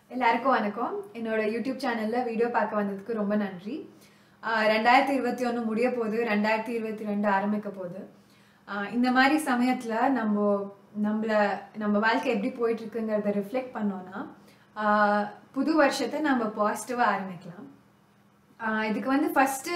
எல்லாருக்கும் வணக்கம் என்னோட யூடியூப் சேனலில் வீடியோ பார்க்க வந்ததுக்கு ரொம்ப நன்றி ஆஹ் ரெண்டாயிரத்தி இருபத்தி ஒன்று முடிய போகுது ரெண்டாயிரத்தி இருபத்தி ரெண்டு ஆரம்பிக்க போகுது ஆஹ் இந்த மாதிரி சமயத்தில் நம்ம நம்மள நம்ம வாழ்க்கை எப்படி போயிட்டு இருக்குங்கிறத ரிஃப்ளெக்ட் பண்ணோன்னா ஆஹ் புது வருஷத்தை நம்ம பாசிட்டிவாக ஆரம்பிக்கலாம் ஆஹ் இதுக்கு வந்து ஃபஸ்ட்டு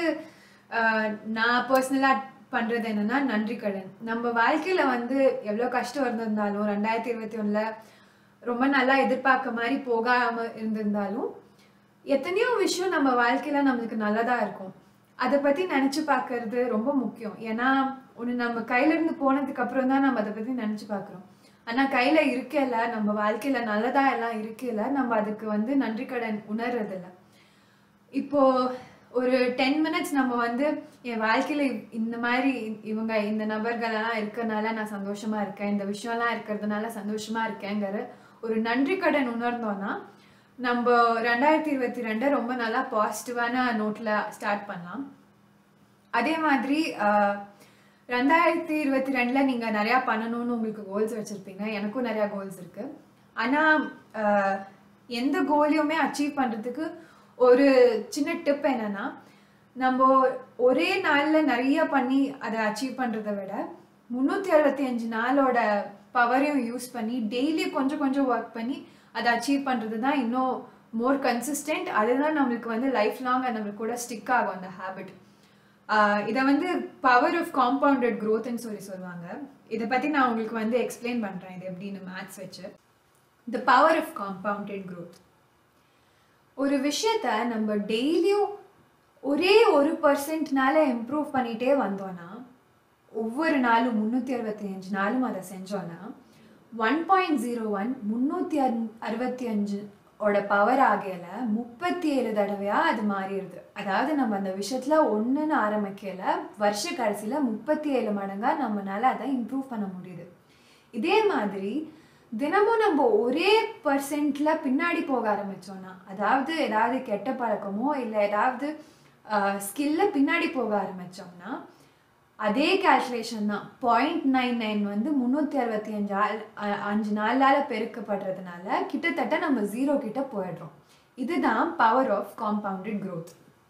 நான் பர்சனலாக பண்ணுறது என்னன்னா நன்றி கடன் நம்ம வாழ்க்கையில் வந்து எவ்வளோ கஷ்டம் இருந்திருந்தாலும் ரெண்டாயிரத்தி இருபத்தி ஒன்றில் ரொம்ப நல்லா எதிர்பார்க்க மாதிரி போகாமல் இருந்திருந்தாலும் எத்தனையோ விஷயம் நம்ம வாழ்க்கையில் நம்மளுக்கு நல்லதாக இருக்கும் அதை பற்றி நினச்சி பார்க்கறது ரொம்ப முக்கியம் ஏன்னா ஒன்று நம்ம கையிலேருந்து போனதுக்கு அப்புறம் தான் நம்ம அதை பற்றி நினச்சி பார்க்குறோம் ஆனால் கையில் இருக்கல நம்ம வாழ்க்கையில் நல்லதாக எல்லாம் இருக்கல நம்ம அதுக்கு வந்து நன்றி கடன் உணர்றதில்ல இப்போ ஒரு டென் மினிட்ஸ் நம்ம வந்து என் வாழ்க்கையில இவ்- இந்த மாதிரி இவங்க இந்த நபர்களெல்லாம் இருக்கறனால நான் சந்தோஷமா இருக்கேன் இந்த விஷயம்லாம் இருக்கிறதுனால சந்தோஷமா இருக்கேங்கிற ஒரு நன்றி கடன் உணர்ந்தோம்னா நம்ம ரெண்டாயிரத்தி இருபத்தி ரெண்டை ரொம்ப நல்லா பாசிட்டிவான நோட்ல ஸ்டார்ட் பண்ணலாம் அதே மாதிரி ஆஹ், ரெண்டாயிரத்தி இருபத்தி ரெண்டில் நீங்கள் நிறையா பண்ணணும்னு உங்களுக்கு கோல்ஸ் வச்சுருப்பீங்க எனக்கும் நிறையா கோல்ஸ் இருக்குது ஆனால் எந்த கோலையுமே அச்சீவ் பண்ணுறதுக்கு ஒரு சின்ன டிப் என்னன்னா நம்ம ஒரே நாளில் நிறைய பண்ணி அதை அச்சீவ் பண்ணுறதை விட முந்நூற்றி அறுபத்தி அஞ்சு நாளோட பவரையும் யூஸ் பண்ணி டெய்லி கொஞ்சம் கொஞ்சம் ஒர்க் பண்ணி அதை அச்சீவ் பண்ணுறது தான் இன்னும் மோர் கன்சிஸ்டன்ட் அதுதான் நம்மளுக்கு வந்து லைஃப் லாங் நம்மளுக்கு கூட ஸ்டிக் ஆகும் அந்த ஹேபிட் இதை வந்து பவர் ஆஃப் காம்பவுண்டட் க்ரோத்னு சொல்லி சொல்லுவாங்க இதை பற்றி நான் உங்களுக்கு வந்து எக்ஸ்பிளைன் பண்ணுறேன் இது எப்படின்னு மேத்ஸ் வச்சு the power of compounded growth ஒரு விஷயத்த நம்ம டெய்லியும் ஒரே ஒரு பர்சன்ட்னால இம்ப்ரூவ் பண்ணிட்டே வந்தோன்னா ஒவ்வொரு நாளும் முந்நூற்றி அறுபத்தி அஞ்சு நாளும் அதை செஞ்சோன்னா ஒன் பாயிண்ட் ஜீரோ ஒன் முந்நூற்றி அறுபத்தி அஞ்சு ஓட பவர் ஆகையில முப்பத்தி ஏழு தடவையா அது மாறிடுது அதாவது நம்ம அந்த விஷயத்துல ஒன்றுன்னு ஆரம்பிக்கல வருஷ கடைசியில முப்பத்தி ஏழு மடங்கா நம்மனால அதை இம்ப்ரூவ் பண்ண முடியுது இதே மாதிரி தினமும் நம்ம ஒரே பர்சன்ட்ல பின்னாடி போக ஆரம்பிச்சோம்னா அதாவது ஏதாவது கெட்ட பழக்கமோ இல்லை ஏதாவது ஸ்கில்ல பின்னாடி போக ஆரம்பிச்சோம்னா அதே கால்குலேஷன் தான் பாயிண்ட் நைன் நைன் வந்து முந்நூற்றி அறுபத்தி அஞ்சு ஆள் அ- அஞ்சு நாளால் பெருக்கப்படுறதுனால கிட்டத்தட்ட நம்ம ஜீரோ கிட்ட போயிடுறோம் இதுதான் பவர் ஆஃப் காம்பவுண்டட் growth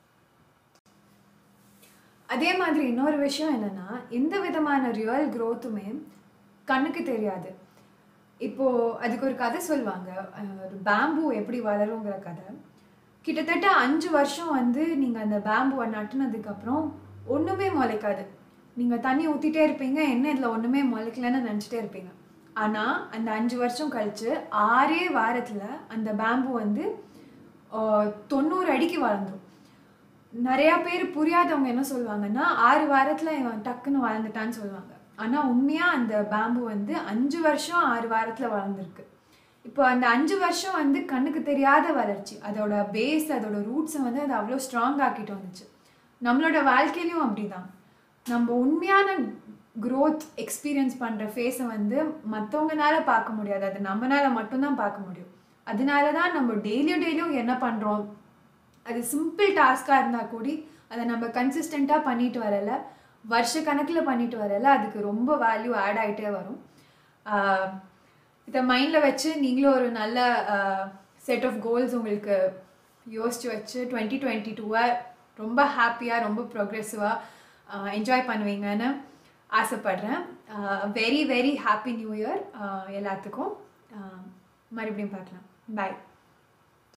அதே மாதிரி இன்னொரு விஷயம் என்னன்னா எந்த விதமான ரியல் growthுமே கண்ணுக்கு தெரியாது இப்போ அதுக்கு ஒரு கதை சொல்லுவாங்க அஹ் ஒரு பேம்பு எப்படி வளருங்கிற கதை கிட்டத்தட்ட அஞ்சு வருஷம் வந்து நீங்க அந்த பேம்புவை நட்டுனதுக்கு அப்புறம் ஒண்ணுமே முளைக்காது நீங்க தண்ணி ஊத்திட்டே இருப்பீங்க என்ன இதுல ஒண்ணுமே முளைக்கலன்னு நினைச்சிட்டே இருப்பீங்க ஆனா அந்த அஞ்சு வருஷம் கழிச்சு ஆறே வாரத்துல அந்த பேம்பு வந்து ஆஹ், தொண்ணூறு அடிக்கு வளர்ந்துரும் நிறைய பேர் புரியாதவங்க என்ன சொல்லுவாங்கன்னா ஆறு வாரத்துல இவன் டக்குன்னு வளர்ந்துட்டான்னு சொல்லுவாங்க ஆனா உண்மையா அந்த பேம்பு வந்து அஞ்சு வருஷம் ஆறு வாரத்துல வளர்ந்துருக்கு இப்போ அந்த அஞ்சு வருஷம் வந்து கண்ணுக்கு தெரியாத வளர்ச்சி அதோட பேஸ் அதோட ரூட்ஸை வந்து அது அவ்வளோ ஸ்ட்ராங் ஆக்கிட்டு வந்துச்சு நம்மளோட வாழ்க்கையிலையும் அப்படிதான் நம்ம உண்மையான growth எக்ஸ்பீரியன்ஸ் பண்ணுற ஃபேஸை வந்து மற்றவங்கனால பார்க்க முடியாது அது நம்மனால மட்டும்தான் பார்க்க முடியும் அதனால தான் நம்ம டெய்லியும் டெய்லியும் என்ன பண்ணுறோம் அது சிம்பிள் டாஸ்காக இருந்தால் கூடி அதை நம்ம கன்சிஸ்டண்ட்டாக பண்ணிட்டு வரல வருஷ கணக்கில் பண்ணிட்டு வரல அதுக்கு ரொம்ப வேல்யூ ஆட் ஆகிட்டே வரும் ஆஹ் இதை மைண்டில் வச்சு நீங்களும் ஒரு நல்ல செட் ஆஃப் கோல்ஸ் உங்களுக்கு யோசிச்சு வச்சு டுவெண்ட்டி டுவெண்ட்டி டூவை ரொம்ப ஹாப்பியாக ரொம்ப ப்ரோக்ரெசிவாக என்ஜாய் பண்ணுவீங்கன்னு ஆசைப்படுறேன் very very happy new year எல்லாத்துக்கும் ஆஹ் மறுபடியும் பார்க்கலாம் பாய்